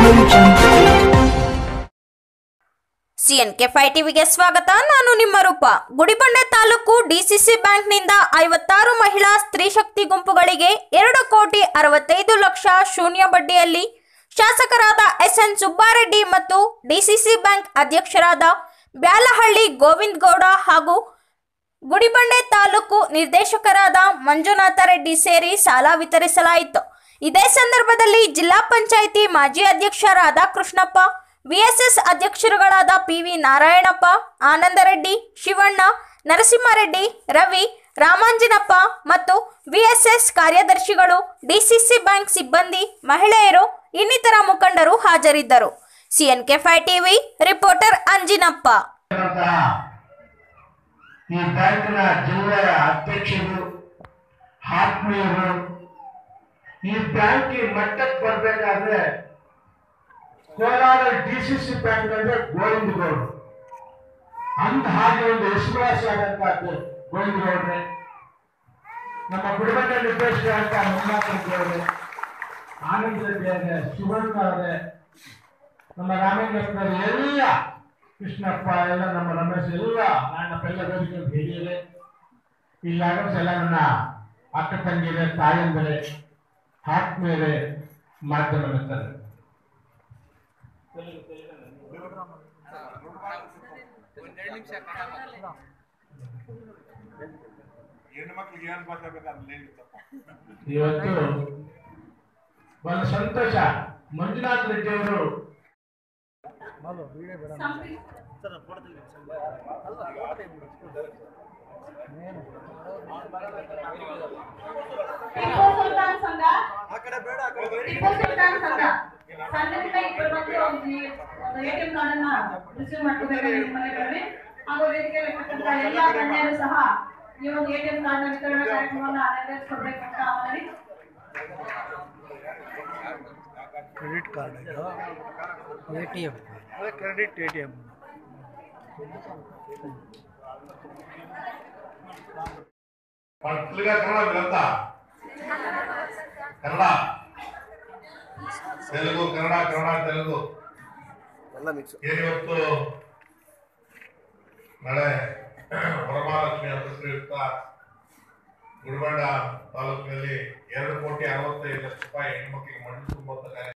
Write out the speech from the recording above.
Audio Jungle. CNK five ಟಿವಿಗೆ ಸ್ವಾಗತ ನಾನು ನಿಮ್ಮ ರೂಪ ಗುಡಿಬಂಡೆ ತಾಲೂಕು ಡಿಸಿಸಿ ಬ್ಯಾಂಕ್ನಿಂದ ಐವತ್ತಾರು ಮಹಿಳಾ ಸ್ತ್ರೀ ಶಕ್ತಿ ಗುಂಪುಗಳಿಗೆ ಎರಡು ಕೋಟಿ ಅರವತ್ತೈದು ಲಕ್ಷ ಶೂನ್ಯ ಬಡ್ಡಿಯಲ್ಲಿ ಶಾಸಕರಾದ ಎಸ್ಎನ್ ಸುಬ್ಬಾರೆಡ್ಡಿ ಮತ್ತು ಡಿಸಿಸಿ ಬ್ಯಾಂಕ್ ಅಧ್ಯಕ್ಷರಾದ ಬ್ಯಾಲಹಳ್ಳಿ ಗೋವಿಂದ್ ಗೌಡ ಹಾಗೂ ಗುಡಿಬಂಡೆ ತಾಲೂಕು ನಿರ್ದೇಶಕರಾದ ಮಂಜುನಾಥ ರೆಡ್ಡಿ ಸೇರಿ ಸಾಲ ವಿತರಿಸಲಾಯಿತು ಇದೇ ಸಂದರ್ಭದಲ್ಲಿ ಜಿಲ್ಲಾ ಪಂಚಾಯಿತಿ ಮಾಜಿ ಅಧ್ಯಕ್ಷ ರಾಧಾಕೃಷ್ಣಪ್ಪ ವಿಎಸ್ಎಸ್ ಅಧ್ಯಕ್ಷರುಗಳಾದ ಪಿವಿ ನಾರಾಯಣಪ್ಪ ಆನಂದರೆಡ್ಡಿ ಶಿವಣ್ಣ ನರಸಿಂಹರೆಡ್ಡಿ ರವಿ ರಾಮಾಂಜನಪ್ಪ ಮತ್ತು ವಿಎಸ್ಎಸ್ ಕಾರ್ಯದರ್ಶಿಗಳು ಡಿಸಿಸಿ ಬ್ಯಾಂಕ್ ಸಿಬ್ಬಂದಿ ಮಹಿಳೆಯರು ಇನ್ನಿತರ ಮುಖಂಡರು ಹಾಜರಿದ್ದರು ಸಿಎನ್ಕೆ ಫೈ ಟಿವಿ ರಿಪೋರ್ಟರ್ ಅಂಜಿನಪ್ಪ ಇರುವಂತಹ ಈ ಬ್ಯಾಂಕಿನ ಜಿಲ್ಲೆಯ ಅಧ್ಯಕ್ಷರು ಆತ್ಮೀಯರು ಈ ಬ್ಯಾಂಕ್ ಈ ಮಟ್ಟಕ್ಕೆ ಬರಬೇಕಾದ್ರೆ Kolar D C C bank ಅಂದ್ರೆ ಗೋವಿಂದ ಗೌಡ್ರು ಅಂದ ಹಾಗೆ ಒಂದು ಹೆಸರುವಾಸಿ ಆದಂತಹದ್ದು ಗೋವಿಂದ ಗೌಡ್ರೆ ನಮ್ಮ ಕುಟುಂಬದ ನಿರ್ದೇಶಕರಾದ ಮಂಜುನಾಥ ರೆಡ್ಡಿ ಅವರೇ ಆನಂದ್ ರೆಡ್ಡಿ ಅವರೇ ಶಿವಣ್ಣ ಅವರೇ ನಮ್ಮ ರಾಮೇಂದ್ರಪ್ಪನವರು ಎಲ್ಲ ಕೃಷ್ಣಪ್ಪ ಎಲ್ಲ ನಮ್ಮ ರಮೇಶ್ ಎಲ್ಲ ನಾನಪ್ಪ ಎಲ್ಲ ವೇದಿಕೆ ಹಿರಿಯರೆ ಇಲ್ಲಿ ಆಗಮ್ಸ್ ಎಲ್ಲ ನನ್ನ ಅಕ್ಕ ತಂಗಿಯರೆ ತಾಯಂದರೆ ಆತ್ಮೀಯರೇ ಮಾಧ್ಯಮ ಮಿತ್ರರೇ ಹೆಣ್ಣು ಮಕ್ಳಿಗೆ ಏನ್ ಮಾತಾಡ್ಬೇಕು ಅದ್ರಲ್ಲಿ ಹೇಳಿತ್ತಪ್ಪ ಇವತ್ತು ಬಹಳ ಸಂತೋಷ ಮಂಜುನಾಥ್ ರೆಡ್ಡಿ ಅವರು ಟಿಪ್ಪು ಸುಲ್ತಾನ್ ಸಂಘ ಟಿಪ್ಪು ಸುಲ್ತಾನ್ ಸಂಘ ಸಂಘದಿಂದ ಇಬ್ಬರು ಮಂದಿ ಒಂದು ಒಂದು ಎಟಿಎಂ ಕಾರ್ಡ್ ಅನ್ನ ರಿಸೀವ್ ಮಾಡ್ಕೋಬೇಕಾಗಿ ನಿಮ್ಮನೆ ಬರಲಿ ಹಾಗೂ ವೇದಿಕೆಯಲ್ಲಿ ಇರ್ತಕ್ಕಂಥ ಎಲ್ಲ ಗಣ್ಯರು ಸಹ ಈ ಒಂದು ಎಟಿಎಂ ಕಾರ್ಡ್ ನ ವಿತರಣಾ ಕಾರ್ಯಕ್ರಮವನ್ನ ನೆರವೇರಿಸಿಕೊಡ್ಬೇಕು ಅಂತ ಮನವಿ ಕ್ರೆಡಿಟ್ ಕಾರ್ಡ್ ಇದು A T M credit A T M Telugu Kannada వీళ్ళంతా కన్నಡ తెలుగు ಕನ್ನಡ ಕನ್ನಡ ತೆಲುಗು ಏನಿವತ್ತು ನಾಳೆ ವರಮಹಾಲಕ್ಷ್ಮಿ ಹಬ್ಬ ಶ್ರೀಯುಕ್ತ ಗುಡಿಬಂಡ ತಾಲೂಕಿನಲ್ಲಿ ಎರಡು ಕೋಟಿ ಅರವತ್ತೈದು ಲಕ್ಷ ರೂಪಾಯಿ ಹೆಣ್ಮಕ್ಳಿಗೆ ಮಣ್ಣು ತುಂಬುವಂತ ಕಾರ್ಯ